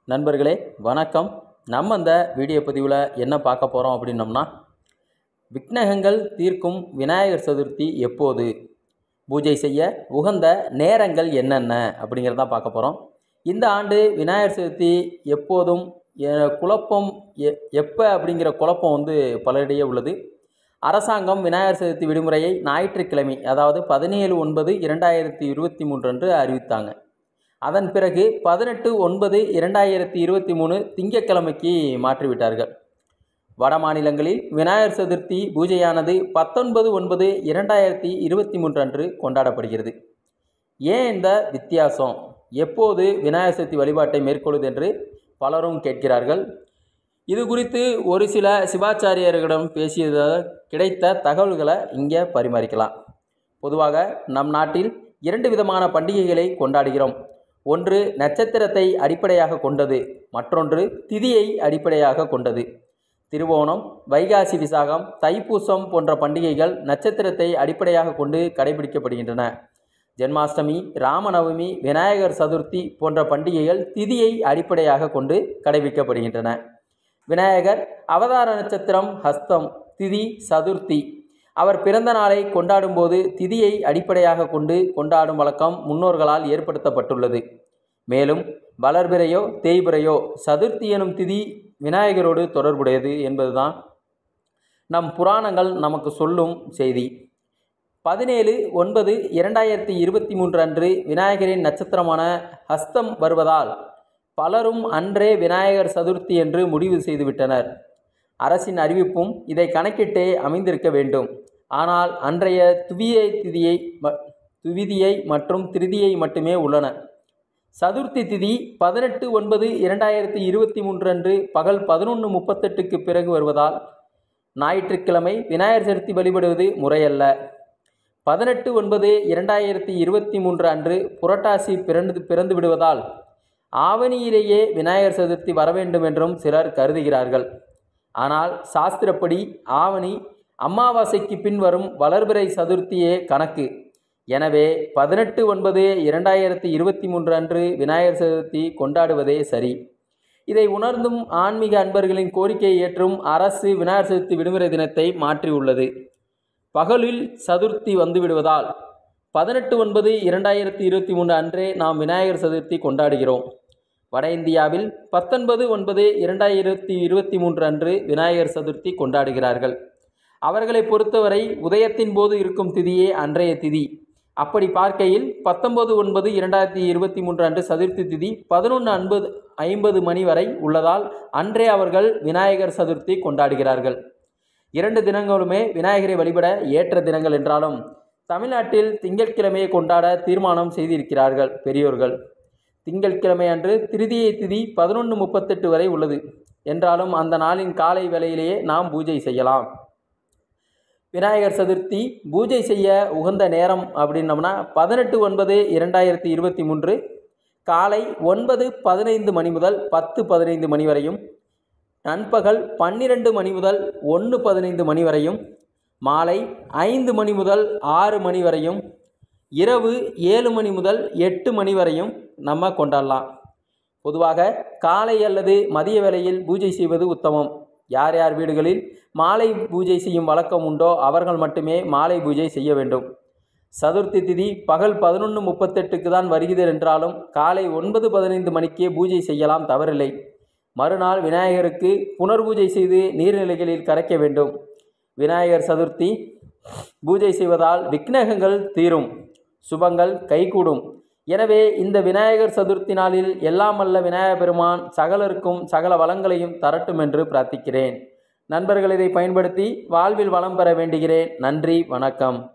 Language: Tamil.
நண்பர்களே வணக்கம் நம்ம இந்த வீடியோ பதிவில் என்ன பார்க்க போகிறோம் அப்படின்னம்னா விக்னகங்கள் தீர்க்கும் விநாயகர் சதுர்த்தி எப்போது பூஜை செய்ய உகந்த நேரங்கள் என்னென்ன அப்படிங்கிறத பார்க்க போகிறோம் இந்த ஆண்டு விநாயகர் சதுர்த்தி எப்போதும் எ- குழப்பம் எ எப்போ அப்படிங்கிற குழப்பம் வந்து பலரிடையே உள்ளது அரசாங்கம் விநாயகர் சதுர்த்தி விடுமுறையை ஞாயிற்றுக்கிழமை அதாவது பதினேழு ஒன்பது இரண்டாயிரத்தி இருபத்தி மூன்று அன்று அறிவித்தாங்க அதன் பிறகு பதினெட்டு ஒன்பது இரண்டாயிரத்தி இருபத்தி மூணு திங்கட்கிழமைக்கு மாற்றிவிட்டார்கள் வட மாநிலங்களில் விநாயகர் சதுர்த்தி பூஜையானது பத்தொன்பது ஒன்பது இரண்டாயிரத்தி இருபத்தி மூன்று அன்று கொண்டாடப்படுகிறது ஏன் இந்த வித்தியாசம் எப்போது விநாயகர் சதுர்த்தி வழிபாட்டை மேற்கொள்வது என்று பலரும் கேட்கிறார்கள் இது குறித்து ஒரு சில சிவாச்சாரியர்களிடம் பேசியதால் கிடைத்த தகவல்களை இங்கே பரிமாறிக்கலாம் பொதுவாக நம் நாட்டில் இரண்டு விதமான பண்டிகைகளை கொண்டாடுகிறோம் ஒன்று நட்சத்திரத்தை அடிப்படையாக கொண்டது மற்றொன்று திதியை அடிப்படையாக கொண்டது திருவோணம் வைகாசி விசாகம் தைப்பூசம் போன்ற பண்டிகைகள் நட்சத்திரத்தை அடிப்படையாக கொண்டு கடைபிடிக்கப்படுகின்றன ஜென்மாஷ்டமி ராமநவமி விநாயகர் சதுர்த்தி போன்ற பண்டிகைகள் திதியை அடிப்படையாக கொண்டு கடைபிடிக்கப்படுகின்றன விநாயகர் அவதார நட்சத்திரம் ஹஸ்தம் திதி சதுர்த்தி அவர் பிறந்த நாளை கொண்டாடும்போது திதியை அடிப்படையாக கொண்டு கொண்டாடும் வழக்கம் முன்னோர்களால் ஏற்படுத்தப்பட்டுள்ளது மேலும் வளர்பிறையோ தேய்பிறையோ சதுர்த்தி எனும் திதி விநாயகரோடு தொடர்புடையது என்பதுதான் நம் புராணங்கள் நமக்கு சொல்லும் செய்தி பதினேழு ஒன்பது இரண்டாயிரத்தி இருபத்தி மூன்று அன்று விநாயகரின் நட்சத்திரமான ஹஸ்தம் வருவதால் பலரும் அன்றே விநாயகர் சதுர்த்தி என்று முடிவு செய்துவிட்டனர் அரசின் அறிவிப்பும் இதை கணக்கிட்டே அமைந்திருக்க வேண்டும் ஆனால் அன்றைய துவியை திதியை ம- துவிதியை மற்றும் திருதியை மட்டுமே உள்ளன சதுர்த்தி திதி பதினெட்டு ஒன்பது இரண்டாயிரத்தி இருபத்தி மூன்று அன்று பகல் பதினொன்று முப்பத்தெட்டுக்கு பிறகு வருவதால் ஞாயிற்றுக்கிழமை விநாயகர் சதுர்த்தி வழிபடுவது முறையல்ல பதினெட்டு ஒன்பது இரண்டாயிரத்தி இருபத்தி மூன்று அன்று புரட்டாசி பிறந்து பிறந்து விடுவதால் ஆவணியிலேயே விநாயகர் சதுர்த்தி வர வேண்டும் என்றும் சிலர் கருதுகிறார்கள் ஆனால் சாஸ்திரப்படி ஆவணி அமாவாசைக்கு பின் வரும் வளர்பிறை சதுர்த்தியே கணக்கு எனவே பதினெட்டு ஒன்பது இரண்டாயிரத்தி இருபத்தி மூன்று அன்று விநாயகர் சதுர்த்தி கொண்டாடுவதே சரி இதை உணர்ந்தும் ஆன்மீக அன்பர்களின் கோரிக்கையை ஏற்றும் அரசு விநாயகர் சதுர்த்தி விடுமுறை தினத்தை மாற்றியுள்ளது பகலில் சதுர்த்தி வந்துவிடுவதால் பதினெட்டு ஒன்பது இரண்டாயிரத்தி இருபத்தி மூன்று அன்றே நாம் விநாயகர் சதுர்த்தி கொண்டாடுகிறோம் வட இந்தியாவில் பத்தொன்பது ஒன்பது இரண்டாயிரத்தி இருபத்தி மூன்று அன்று விநாயகர் சதுர்த்தி கொண்டாடுகிறார்கள் அவர்களை பொறுத்தவரை உதயத்தின் போது இருக்கும் திதியே அன்றைய திதி அப்படி பார்க்கையில் பத்தொன்பது ஒன்பது இரண்டாயிரத்தி இருபத்தி மூன்று அன்று சதுர்த்தி திதி பதினொன்று ஐம்பது ஐம்பது மணி வரை உள்ளதால் அன்றே அவர்கள் விநாயகர் சதுர்த்தி கொண்டாடுகிறார்கள் இரண்டு தினங்களுமே விநாயகரை வழிபட ஏற்ற தினங்கள் என்றாலும் தமிழ்நாட்டில் திங்கட்கிழமையை கொண்டாட தீர்மானம் செய்திருக்கிறார்கள் பெரியோர்கள் திங்கட்கிழமை அன்று திருதியை திதி பதினொன்று முப்பத்தெட்டு வரை உள்ளது என்றாலும் அந்த நாளின் காலை வேளையிலேயே நாம் பூஜை செய்யலாம் விநாயகர் சதுர்த்தி பூஜை செய்ய உகந்த நேரம் அப்படின்னம்னா பதினெட்டு ஒன்பது இரண்டாயிரத்தி இருபத்தி மூன்று காலை ஒன்பது பதினைந்து மணி முதல் பத்து பதினைந்து மணி வரையும் நண்பகல் பன்னிரண்டு மணி முதல் ஒன்று பதினைந்து மணி வரையும் மாலை ஐந்து மணி முதல் ஆறு மணி வரையும் இரவு ஏழு மணி முதல் எட்டு மணி வரையும் நம்ம கொண்டாடலாம் பொதுவாக காலை அல்லது மதிய வேளையில் பூஜை செய்வது உத்தமம் யார் யார் வீடுகளில் மாலை பூஜை செய்யும் வழக்கம் உண்டோ அவர்கள் மட்டுமே மாலை பூஜை செய்ய வேண்டும் சதுர்த்தி திதி பகல் பதினொன்று முப்பத்தெட்டுக்கு தான் வருகிறது என்றாலும் காலை ஒன்பது பதினைந்து மணிக்கே பூஜை செய்யலாம் தவறில்லை மறுநாள் விநாயகருக்கு புனர்பூஜை செய்து நீர்நிலைகளில் கரைக்க வேண்டும் விநாயகர் சதுர்த்தி பூஜை செய்வதால் விக்னகங்கள் தீரும் சுபங்கள் கைகூடும் எனவே இந்த விநாயகர் சதுர்த்தி நாளில் எல்லாம் அல்ல விநாயகர் பெருமான் சகலருக்கும் சகல வளங்களையும் தரட்டும் என்று பிரார்த்திக்கிறேன் நண்பர்கள் இதை பயன்படுத்தி வாழ்வில் வளம் பெற வேண்டுகிறேன் நன்றி வணக்கம்